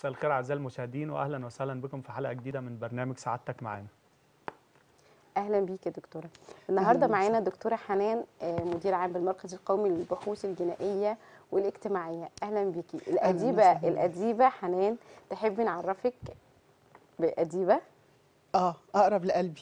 مساء الخير اعزائي المشاهدين واهلا وسهلا بكم في حلقه جديده من برنامج سعادتك معانا اهلا بيك يا دكتوره النهارده أهلاً معانا دكتوره حنان آه، مدير عام بالمركز القومي للبحوث الجنائيه والاجتماعيه اهلا بيكي الاديبه وسهلاً. الاديبه حنان تحبي نعرفك باديبه اه اقرب لقلبي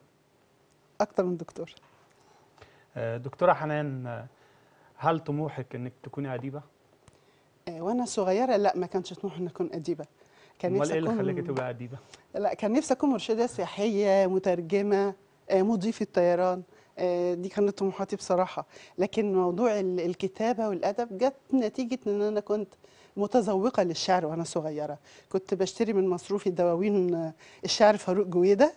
اكتر من دكتور آه، دكتوره حنان آه، هل طموحك انك تكوني اديبه آه وانا صغيره لا ما كانش طموحي ان اكون اديبه كان امال نفسي ايه اللي اكون خلاكي تبقى اديبه لا كان نفسي اكون مرشده سياحيه مترجمه آه مضيفه طيران آه دي كانت طموحاتي بصراحه لكن موضوع ال- الكتابه والادب جت نتيجه ان انا كنت متذوقه للشعر وانا صغيره كنت بشتري من مصروفي دواوين آه، الشاعر فاروق جويده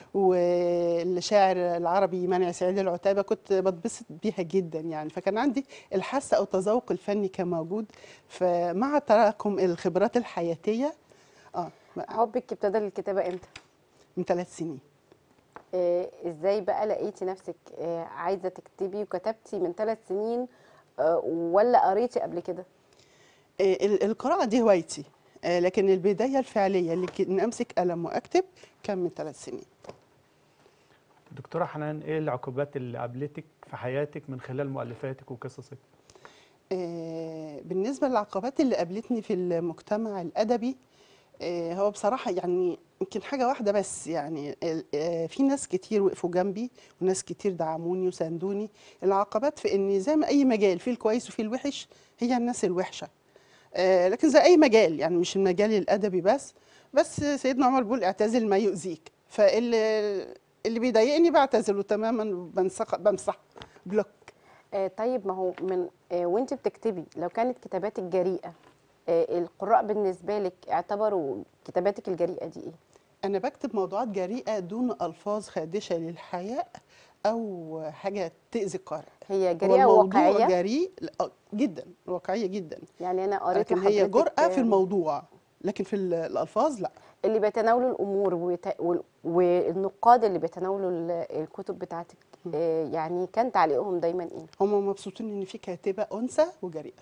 والشاعر العربي مانع سعيد العتابه كنت بتبسط بيها جدا يعني فكان عندي الحاسه او التذوق الفني كان موجود فمع تراكم الخبرات الحياتيه اه حبك ابتدى للكتابه امتى من ثلاث سنين آه، ازاي بقى لقيتي نفسك آه، عايزه تكتبي وكتبتي من ثلاث سنين آه، ولا قريتي قبل كده آه، ال- القراءة دي هوايتي آه، لكن البداية الفعلية اللي ك- إن أمسك قلم وأكتب كان من ثلاث سنين دكتوره حنان ايه العقوبات اللي قابلتك في حياتك من خلال مؤلفاتك وقصصك آه، بالنسبة للعقبات اللي قابلتني في المجتمع الأدبي آه، هو بصراحة يعني يمكن حاجة واحدة بس يعني ال- آه، في ناس كتير وقفوا جنبي وناس كتير دعموني وساندوني العقبات في إن زي ما أي مجال فيه الكويس وفيه الوحش هي الناس الوحشة آه، لكن زي أي مجال يعني مش المجال الأدبي بس بس سيدنا عمر بيقول اعتزل ما يؤذيك فاللي اللي بيضايقني بعتزله تماما بمسح بمسح بلوك آه، طيب ما هو من آه، وانت بتكتبي لو كانت كتاباتك جريئه آه، القراء بالنسبه لك اعتبروا كتاباتك الجريئه دي ايه أنا بكتب موضوعات جريئة دون ألفاظ خادشة للحياء أو حاجة تأذي القارئ هي هو جريئه الموضوع واقعيه جريء لا، آه، جدا واقعية جدا يعني انا قريت لكن هي لحضرتك، جرأة في آه، الموضوع لكن في ال- الألفاظ لا اللي بيتناولوا الامور ويت- وال- والنقاد اللي بيتناولوا ال- الكتب بتاعتك آه، يعني كان تعليقهم دايما ايه هم مبسوطين إن في كاتبة أنثى وجريئة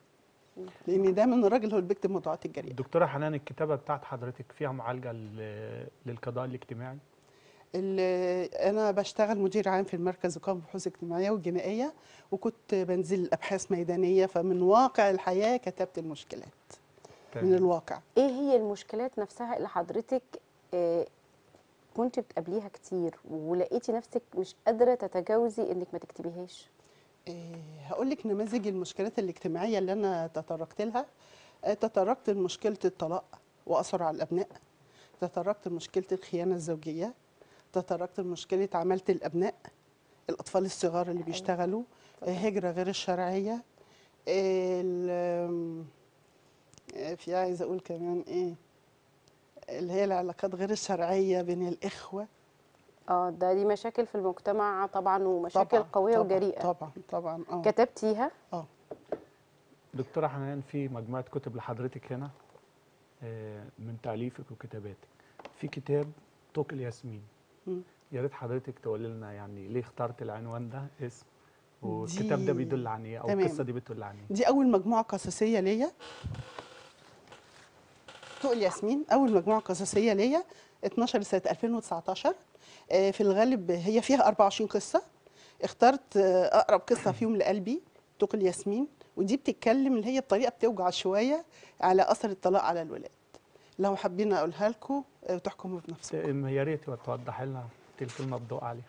لأن دايما الراجل هو اللي بيكتب موضوعات الجريئة دكتوره حنان الكتابه بتاعت حضرتك فيها معالجه ل- للقضاء الاجتماعي اللي انا بشتغل مدير عام في المركز القومي للبحوث الاجتماعيه والجنائيه وكنت بنزل ابحاث ميدانيه فمن واقع الحياه كتبت المشكلات من تمام. الواقع ايه هي المشكلات نفسها اللي حضرتك آه، كنت بتقابليها كتير ولقيتي نفسك مش قادره تتجاوزي انك ما تكتبيهاش هقول لك نماذج المشكلات الاجتماعيه اللي انا تطرقت لها آه، تطرقت لمشكله الطلاق واثر على الابناء تطرقت لمشكله الخيانه الزوجيه تطرقت لمشكله عماله الابناء الاطفال الصغار اللي بيشتغلوا آه، هجره غير الشرعيه ال- آم، آه، في عايزه اقول كمان ايه اللي هي العلاقات غير الشرعيه بين الاخوه اه ده دي مشاكل في المجتمع طبعا ومشاكل طبعا قويه طبعا وجريئه طبعا طبعا اه كتبتيها اه دكتوره حنان في مجموعه كتب لحضرتك هنا آه، من تاليفك وكتاباتك في كتاب طوق الياسمين مم. يا ريت حضرتك تقول لنا يعني ليه اخترت العنوان ده اسم والكتاب ده دي- بيدل عن ايه او تمام. القصه دي بتدل عن ايه دي اول مجموعه قصصيه ليا طوق الياسمين اول مجموعه قصصيه ليا 12 سنه 2019 آه، في الغالب هي فيها 24 قصه اخترت آه، اقرب قصه فيهم لقلبي طوق الياسمين ودي بتتكلم اللي هي بطريقه بتوجع شويه على اثر الطلاق على الولاد لو حابين اقولها لكم آه، وتحكموا بنفسكم يا ريت توضح لنا تلك المبدوء عليها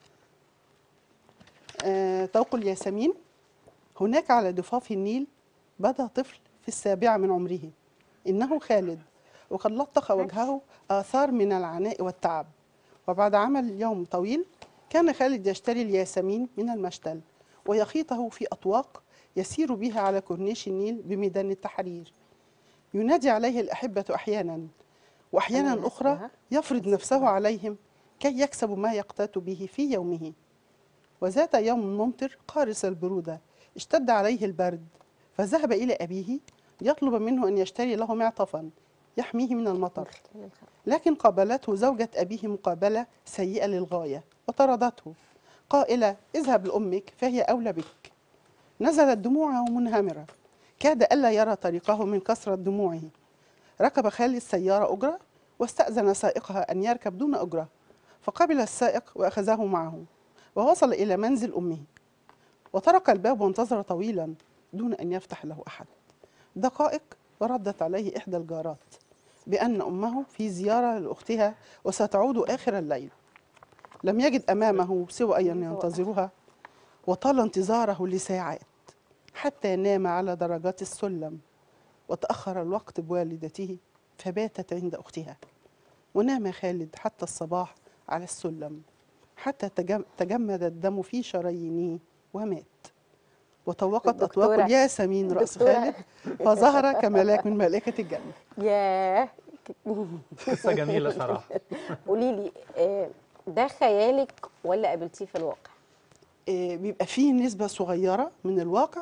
آه، طوق الياسمين هناك على ضفاف النيل بدا طفل في السابعة من عمره إنه خالد وقد لطخ وجهه آثار من العناء والتعب وبعد عمل يوم طويل كان خالد يشتري الياسمين من المشتل ويخيطه في أطواق يسير بها على كورنيش النيل بميدان التحرير ينادي عليه الأحبة أحيانا وأحيانا أنا أخرى آسفة. يفرض نفسه عليهم كي يكسبوا ما يقتات به في يومه وذات يوم ممطر قارس البرودة اشتد عليه البرد فذهب إلى أبيه يطلب منه أن يشتري له معطفا يحميه من المطر لكن قابلته زوجة أبيه مقابلة سيئة للغاية وطردته قائلة اذهب لأمك فهي أولى بك نزلت دموعه منهمرة كاد ألا يرى طريقه من كثرة دموعه ركب خالد السيارة أجرة واستأذن سائقها أن يركب دون أجرة فقبل السائق وأخذه معه ووصل إلى منزل أمه وطرق الباب وانتظر طويلا دون أن يفتح له أحد دقائق وردت عليه إحدى الجارات بأن أمه في زيارة لأختها وستعود آخر الليل لم يجد أمامه سوى أن ينتظرها وطال انتظاره لساعات حتى نام على درجات السلم وتأخر الوقت بوالدته فباتت عند أختها ونام خالد حتى الصباح على السلم حتى تجم- تجمد الدم في شرايينه ومات وطوقت أطواق دكتورة- الياسمين رأس دكتورة. خالد فظهر كملاك من ملائكة الجنة ياه قصه جميله صراحه قولي لي آه، ده خيالك ولا قابلتيه في الواقع آه، بيبقى فيه نسبة صغيرة من الواقع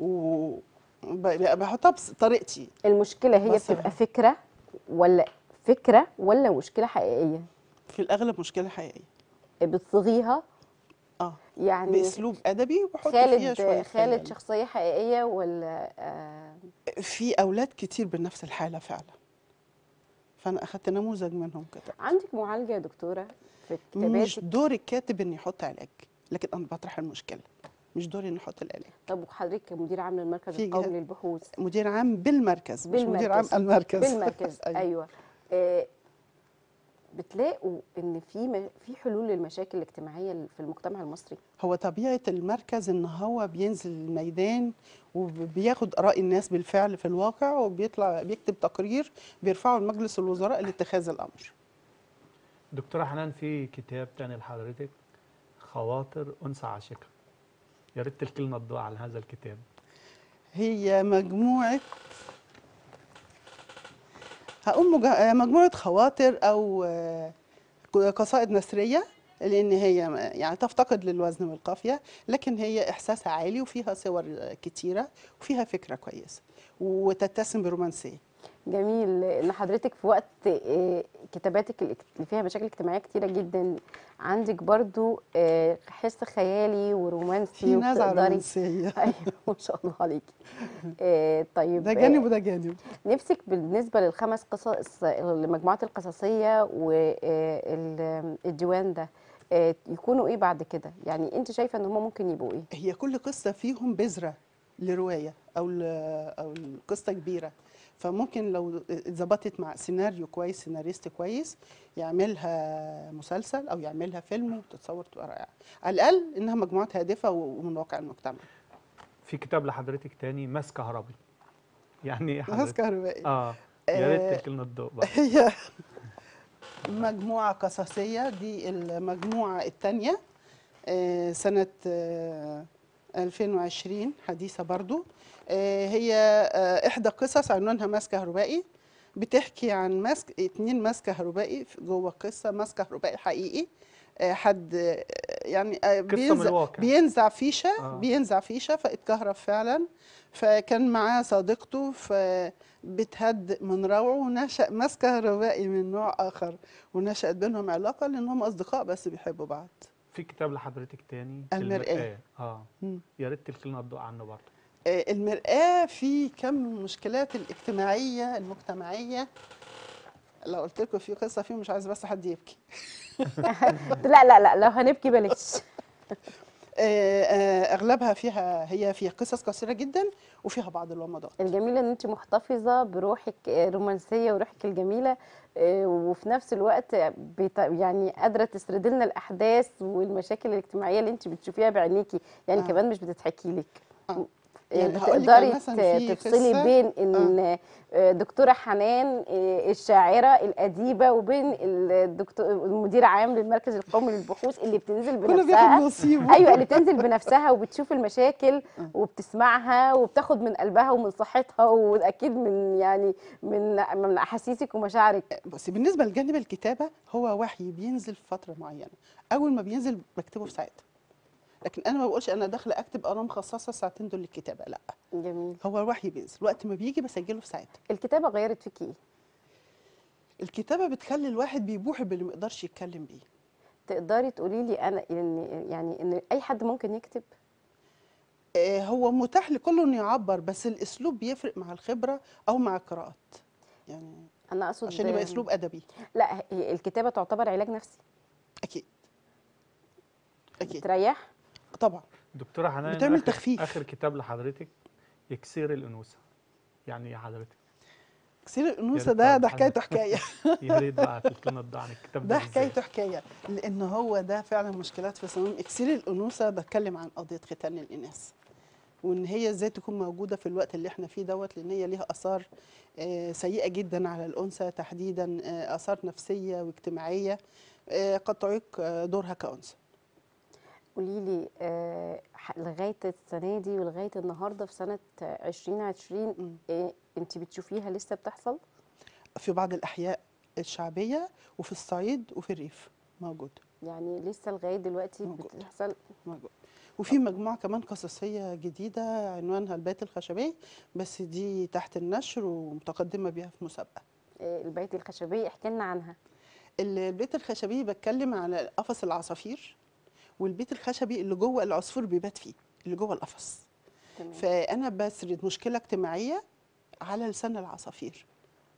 وبحطها بطريقتي المشكله هي بس- بتبقى فكره ولا فكره ولا مشكله حقيقيه في الأغلب مشكلة حقيقية بتصغيها اه يعني باسلوب ادبي وبحط فيها خالد شويه خالد خيال. شخصيه حقيقيه ولا آه في اولاد كتير بنفس الحاله فعلا فانا اخدت نموذج منهم كده عندك معالجه يا دكتوره في مش كتاباتك دور الكاتب انه يحط علاج لكن انا بطرح المشكله مش دوري اني احط العلاج طب وحضرتك كمدير عام للمركز في القومي جهة- للبحوث مدير عام بالمركز مش مدير عام بالمركز. المركز بالمركز ايوه آه بتلاقوا ان في م- في حلول للمشاكل الاجتماعيه في المجتمع المصري هو طبيعه المركز ان هو بينزل الميدان وبياخد اراء الناس بالفعل في الواقع وبيطلع بيكتب تقرير بيرفعه لمجلس الوزراء لاتخاذ الامر دكتوره حنان في كتاب تاني لحضرتك خواطر انثى عاشقه يا ريت تلقي لنا الضوء على هذا الكتاب هي مجموعة هقول مجا- مجموعة خواطر أو آه، قصائد نثرية لأن هي يعني تفتقد للوزن والقافية لكن هي إحساسها عالي وفيها صور كتيرة وفيها فكرة كويسة وتتسم برومانسية جميل ان حضرتك في وقت آه، كتاباتك اللي فيها مشاكل اجتماعيه كتيره جدا عندك برضو آه، حس خيالي ورومانسي في نزعة وبتقدري- رومانسية ايوه ما شاء الله عليكي آه، طيب ده آه، جانب وده جانب نفسك بالنسبة للخمس قصص المجموعات القصصية والديوان ده آه، يكونوا ايه بعد كده يعني انت شايفة ان هم ممكن يبقوا ايه هي كل قصة فيهم بذرة لرواية أو ل- أو قصة كبيرة فممكن لو اتظبطت مع سيناريو كويس سيناريست كويس يعملها مسلسل أو يعملها فيلم وتتصور تبقى رائعة على الأقل إنها مجموعات هادفة ومن واقع المجتمع في كتاب لحضرتك تاني ماس كهربي يعني ايه ناس حضرتك كهربائية اه يا ريت آه، تلقي لنا الضوء بقى هي مجموعة قصصية دي المجموعة الثانية سنة آه، 2020 حديثة برضو آه، هي آه، إحدى قصص عنوانها ماس كهربائي بتحكي عن ماس اتنين ماس كهربائي في- جوه قصة ماس كهربائي حقيقي آه، حد آه، يعني آه، من بينزع الواقع. بينزع فيشة آه. بينزع فيشة فاتكهرب فعلا فكان معاه صديقته فبتهد من روعه ونشأ ماس كهربائي من نوع آخر ونشأت بينهم علاقة لأنهم أصدقاء بس بيحبوا بعض في كتاب لحضرتك تاني المرآة. اه مم. يا ريت تلقي لنا الضوء عنه برضه آه، المرآة في كم من المشكلات الاجتماعية المجتمعية لو قلت لكم في قصة فيه مش عايز بس حد يبكي لا لا لا لو هنبكي بلاش آه، آه، أغلبها فيها هي فيها قصص قصيرة جدا وفيها بعض الومضات الجميل ان انت محتفظة بروحك آه، الرومانسية وروحك الجميلة آه، وفي نفس الوقت بت... يعني قادرة تسرد لنا الأحداث والمشاكل الاجتماعية اللي انت بتشوفيها بعينيكي يعني آه. كمان مش بتتحكي لك آه. يعني يعني هقول لك بتقدري مثلاً في ت- تفصلي قصة- بين ان آه، دكتوره حنان آه، الشاعره الاديبه وبين الدكتور المدير عام للمركز القومي للبحوث اللي بتنزل كله بياخد بنفسها نصيبه ايوه اللي بتنزل بنفسها وبتشوف المشاكل وبتسمعها وبتاخد من قلبها ومن صحتها واكيد من يعني من من احاسيسك ومشاعرك بس بالنسبة لجانب الكتابة هو وحي بينزل في فترة معينة أول ما بينزل بكتبه في ساعتها لكن أنا ما بقولش أنا داخلة أكتب أنا مخصصة الساعتين دول للكتابة لا جميل هو الوحي بينزل وقت ما بيجي بسجله في ساعتها الكتابه غيرت فيكي ايه الكتابة بتخلي الواحد بيبوح باللي ما يقدرش يتكلم بيه تقدري تقولي لي انا ان يعني ان اي حد ممكن يكتب آه، هو متاح لكله انه يعبر بس الاسلوب بيفرق مع الخبره او مع القراءات يعني انا اقصد عشان يبقى اسلوب ادبي لا هي الكتابه تعتبر علاج نفسي اكيد اكيد تريح طبعا دكتوره حنان بتعمل آخر- تخفيف. اخر كتاب لحضرتك يكسير الانوثه يعني ايه حضرتك كثير الانوثه ريت ده طبعاً ده حد- حكايته حكايه يا ريت بقى تتنضى عن الكتاب ده ده حكايته حكايه لان هو ده فعلا مشكلات في صميم اكسير الانوثه بتكلم عن قضيه ختان الاناث وان هي ازاي تكون موجوده في الوقت اللي احنا فيه دوت لان هي ليها اثار آه، سيئه جدا على الانثى تحديدا آه، اثار نفسيه واجتماعيه آه، قد تعيق آه، دورها كانثى قولي لي آه، ح- لغايه السنه دي ولغايه النهارده في سنه 2020 مم. آه، انت بتشوفيها لسه بتحصل في بعض الاحياء الشعبيه وفي الصعيد وفي الريف موجود يعني لسه لغايه دلوقتي موجود. بتحصل موجود وفي مجموعة كمان قصصية جديدة عنوانها البيت الخشبي بس دي تحت النشر ومتقدمة بيها في مسابقة آه، البيت الخشبي احكي لنا عنها ال- البيت الخشبي بتكلم على قفص العصافير والبيت الخشبي اللي جوه العصفور بيبات فيه اللي جوه القفص تمام فأنا بسرد مشكلة اجتماعية على لسان العصافير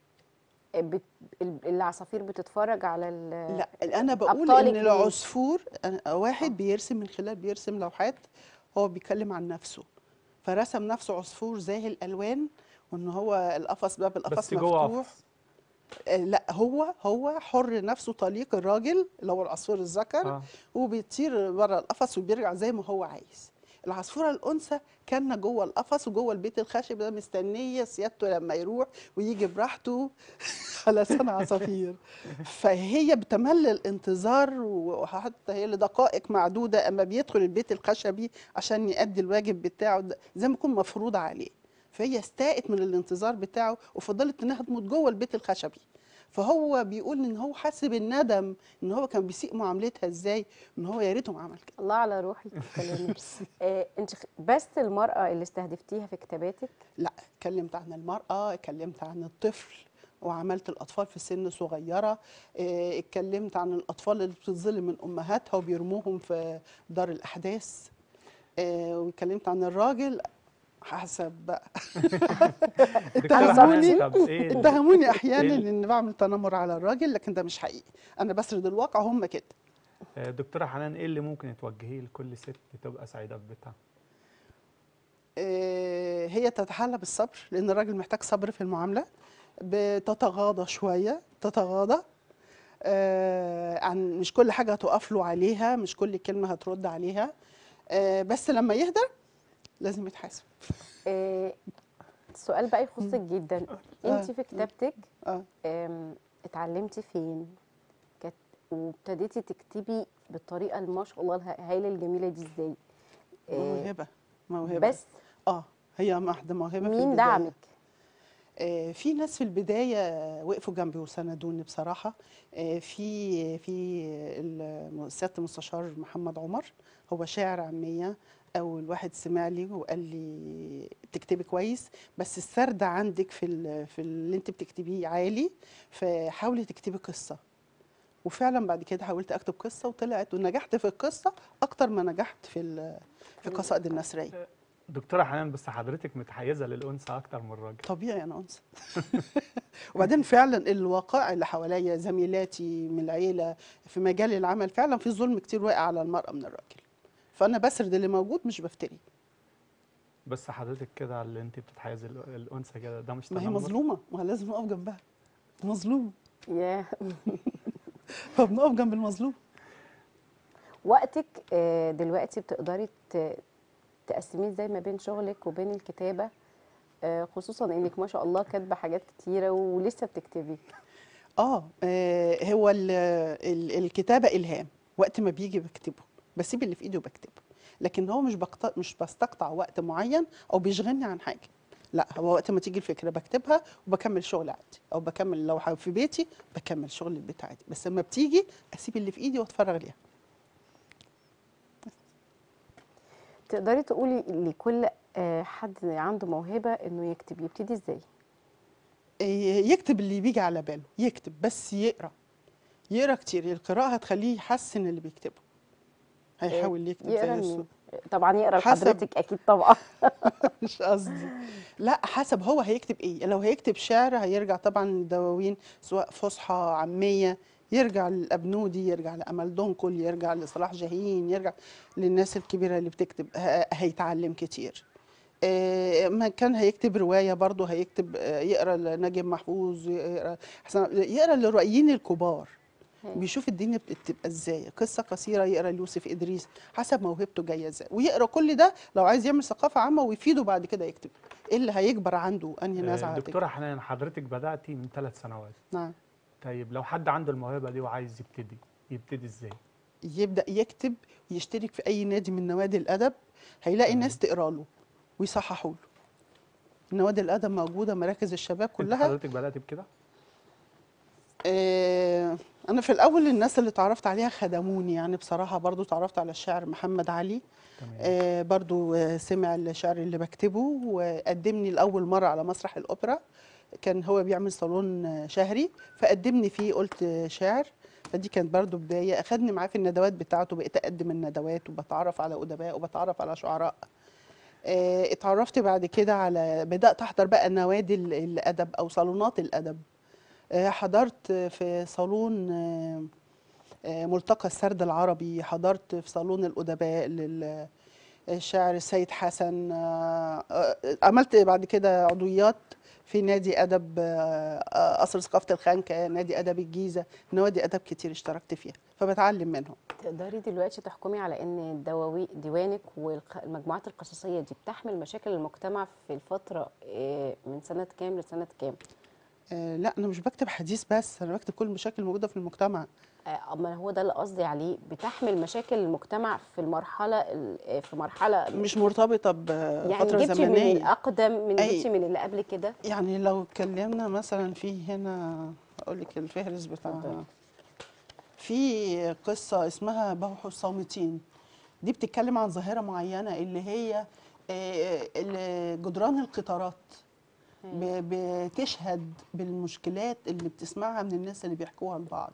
آه، بت... ال- العصافير بتتفرج على ال... لا أنا بقول أبطالك إن مين؟ العصفور أنا- واحد بيرسم من خلال بيرسم لوحات هو بيتكلم عن نفسه فرسم نفسه عصفور زاهي الألوان وإن هو القفص باب القفص بس جوه مفتوح قفص آه، لا هو هو حر نفسه طليق الراجل اللي هو العصفور الذكر اه وبيطير بره القفص وبيرجع زي ما هو عايز العصفوره الانثى كانه جوه القفص وجوه البيت الخشب ده مستنيه سيادته لما يروح ويجي براحته على لسان عصافير فهي بتملي الانتظار وحتى هي لدقائق معدوده اما بيدخل البيت الخشبي عشان يؤدي الواجب بتاعه ده زي ما يكون مفروض عليه فهي استاءت من الانتظار بتاعه وفضلت انها تموت جوه البيت الخشبي فهو بيقول ان هو حاسس بالندم ان هو كان بيسيء معاملتها ازاي ان هو يا ريته ما عمل كده الله على روحك كلامك آه، انت خ- بس المرأة اللي استهدفتيها في كتاباتك لا اتكلمت عن المرأة اتكلمت عن الطفل وعملت الأطفال في سن صغيرة اه، اتكلمت عن الأطفال اللي بتتظلم من أمهاتها وبيرموهم في دار الأحداث اه، واتكلمت عن الراجل حسب بقى دكتورة اتهموني- حنان طب ايه ال- اتهموني أحيانا ال- إن بعمل تنمر على الراجل لكن ده مش حقيقي أنا بسرد الواقع هم كده آه، دكتورة حنان ايه اللي ممكن توجهيه لكل ست تبقى سعيدة في بيتها؟ آه، هي تتحلى بالصبر لان الراجل محتاج صبر في المعامله بتتغاضى شويه تتغاضى آه، عن مش كل حاجه هتقف له عليها مش كل كلمه هترد عليها آه، بس لما يهدى لازم يتحاسب آه، السؤال بقى يخصك جدا انت في كتابتك اه آم، اتعلمتي فين كانت وابتديتي تكتبي بالطريقه اللي ما شاء الله الها- الهايله الجميله دي ازاي آه، موهبه موهبه بس اه هي واحده موهبه في مين البداية. دعمك آه، في ناس في البداية وقفوا جنبي وساندوني بصراحة آه، في في الم- سيادة المستشار محمد عمر هو شاعر عامية أول واحد سمع لي وقال لي بتكتبي كويس بس السرد عندك في ال- في اللي انت بتكتبيه عالي فحاولي تكتبي قصة وفعلا بعد كده حاولت اكتب قصة وطلعت ونجحت في القصة أكتر ما نجحت في ال- في قصائد النثرية دكتورة حنان بس حضرتك متحيزة للأنثى أكتر من الراجل طبيعي انا انثى وبعدين فعلا الواقع اللي حواليا زميلاتي من العيله في مجال العمل فعلا في ظلم كتير واقع على المراه من الراجل فانا بسرد اللي موجود مش بفتري بس حضرتك كده اللي انت بتتحيزي لل- الأنثى كده ده مش ما هي تنمر؟ مظلومه ما لازم نقف جنبها مظلوم يا فبنقف جنب المظلوم وقتك آه، دلوقتي بتقدري ت- تقسميه ازاي ما بين شغلك وبين الكتابه آه، خصوصا انك ما شاء الله كاتبه حاجات كتيره ولسه بتكتبي اه آه، هو ال ال الكتابه الهام وقت ما بيجي بكتبه بسيب اللي في ايدي وبكتبه لكن هو مش بقطع مش بستقطع وقت معين او بيشغلني عن حاجه لا هو وقت ما تيجي الفكره بكتبها وبكمل شغل عادي او بكمل لو ح- في بيتي بكمل شغل البيت عادي بس لما بتيجي اسيب اللي في ايدي واتفرغ ليها تقدري تقولي لكل آه، حد عنده موهبه انه يكتب يبتدي ازاي إيه، يكتب اللي بيجي على باله يكتب بس يقرا يقرا كتير القراءه هتخليه يحسن اللي بيكتبه هيحاول يكتب يقرا زي مين؟ السو- طبعا يقرا حسب. لحضرتك اكيد طبعا مش قصدي لا حسب هو هيكتب ايه لو هيكتب شعر هيرجع طبعا للدواوين سواء فصحى عاميه يرجع للابنودي يرجع لامل دنقل يرجع لصلاح جاهين يرجع للناس الكبيره اللي بتكتب ه- هيتعلم كتير آه، ما كان هيكتب روايه برضه هيكتب آه، يقرا لنجيب محفوظ يقرا حسن يقرا للرؤيين الكبار بيشوف الدنيا بتبقى ازاي قصه قصيره يقرا ليوسف ادريس حسب موهبته جايه ازاي ويقرا كل ده لو عايز يعمل ثقافه عامه ويفيده بعد كده يكتب ايه اللي هيكبر عنده انهي آه، نزعه هتكبر دكتوره حنان حضرتك بداتي من ثلاث سنوات نعم طيب لو حد عنده الموهبه دي وعايز يبتدي يبتدي ازاي يبدا يكتب ويشترك في اي نادي من نوادي الادب هيلاقي تمام. ناس تقرا له ويصححوا له نوادي الادب موجوده مراكز الشباب انت كلها حضرتك بداتي بكده آه، انا في الاول الناس اللي اتعرفت عليها خدموني يعني بصراحه برضو اتعرفت على الشاعر محمد علي تمام آه، برضو آه، سمع الشعر اللي بكتبه وقدمني لأول مرة على مسرح الأوبرا كان هو بيعمل صالون آه، شهري فقدمني فيه قلت آه، شعر فدي كانت برضو بداية أخدني معاه في الندوات بتاعته بقيت أقدم الندوات وبتعرف على أدباء وبتعرف على شعراء آه، اتعرفت بعد كده على بدأت أحضر بقى نوادي ال- الأدب أو صالونات الأدب آه، حضرت في صالون آه، آه، ملتقى السرد العربي حضرت في صالون الأدباء لل الشاعر السيد حسن آه، آه، عملت بعد كده عضويات في نادي أدب آه، آه، قصر ثقافة الخانكة نادي أدب الجيزة نوادي أدب كتير اشتركت فيها فبتعلم منهم تقدري دلوقتي تحكمي على ان الدواوي ديوانك والمجموعات القصصيه دي بتحمل مشاكل المجتمع في الفتره آه، من سنه كام لسنه كام آه، لا أنا مش بكتب حديث بس أنا بكتب كل المشاكل الموجودة في المجتمع آه، اما هو ده اللي قصدي عليه بتحمل مشاكل المجتمع في المرحله ال- آه، في مرحله مش مرتبطة يعني بفترة جبتي من زمنية الاقدم من أي- جبتي من اللي قبل كده يعني لو اتكلمنا مثلا في هنا اقول لك الفهرس بتاعها اتفضلي. في قصه اسمها بوح الصامتين دي بتتكلم عن ظاهره معينه اللي هي آه، اللي جدران القطارات ب- بتشهد بالمشكلات اللي بتسمعها من الناس اللي بيحكوها لبعض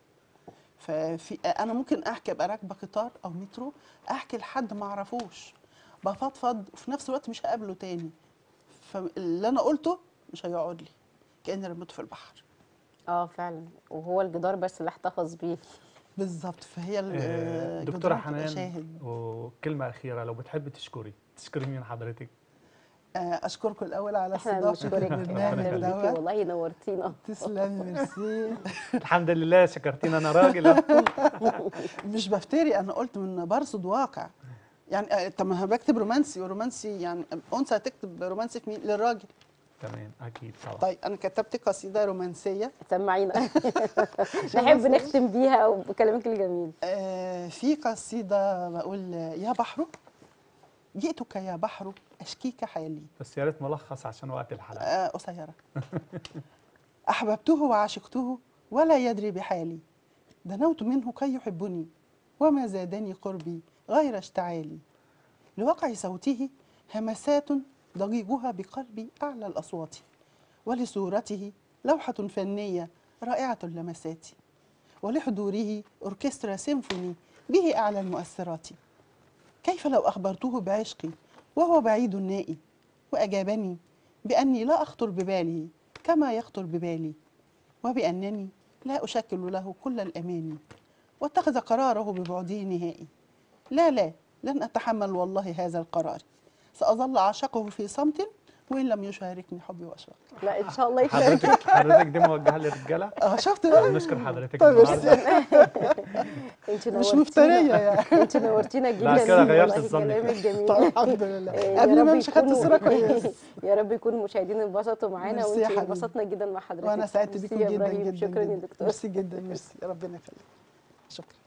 ففي انا ممكن احكي ابقى راكبه قطار او مترو احكي لحد ما اعرفوش بفضفض وفي نفس الوقت مش هقابله تاني فاللي انا قلته مش هيقعد لي كاني رميته في البحر اه فعلا وهو الجدار بس اللي احتفظ بيه بالظبط فهي ال- آه، الجدران دكتوره بتبقى حنان شاهد وكلمه اخيره لو بتحبي تشكري تشكري مين حضرتك آه، اشكركم الاول على احنا استضافتي بنشكرك البرنامج اهلا بيكي دوت والله نورتينا تسلمي ميرسي الحمد لله شكرتيني انا راجل مش بفتري انا قلت من برصد واقع يعني آه، طب ما انا بكتب رومانسي ورومانسي يعني انثى هتكتب رومانسي في مين للراجل تمام اكيد طبعا طيب انا كتبت قصيده رومانسيه سمعينا نحب نختم بيها بكلامك الجميل آه، في قصيده بقول آه، يا بحر جئتك يا بحر اشكيك حالي بس يا ريت ملخص عشان وقت الحلقه آه، قصيرة أحببته وعشقته ولا يدري بحالي دنوت منه كي يحبني وما زادني قربي غير اشتعالي لوقع صوته همسات ضجيجها بقلبي أعلى الأصوات ولصورته لوحة فنية رائعة اللمسات ولحضوره أوركسترا سيمفوني به أعلى المؤثرات كيف لو أخبرته بعشقي وهو بعيد النائي وأجابني بأني لا أخطر بباله كما يخطر ببالي وبأنني لا أشكل له كل الأماني واتخذ قراره ببعده نهائي لا لا لن أتحمل والله هذا القرار سأظل أعشقه في صمت وإن لم يشاركني حبي وأشواقي لا ان شاء الله يشارك حضرتك حضرتك دي موجهه للرجاله اه شفت بقى نشكر حضرتك طيب النهارده انت مش نورتينا. مفترية يعني انت نورتينا جدا لا، كده غيرت والله الظن كلامك جميل طب الحمد لله آه، يا قبل ما رب امشي خدت يكونوا- صورة كويسة يا رب يكون المشاهدين انبسطوا معانا ميرسي يا وانت حبيبي. انبسطنا جدا مع حضرتك وأنا سعدت ميرسي بكم يا جدا إبراهيم. جدا شكرا يا جدا. دكتور ميرسي جدا ميرسي ربنا يخليك شكرا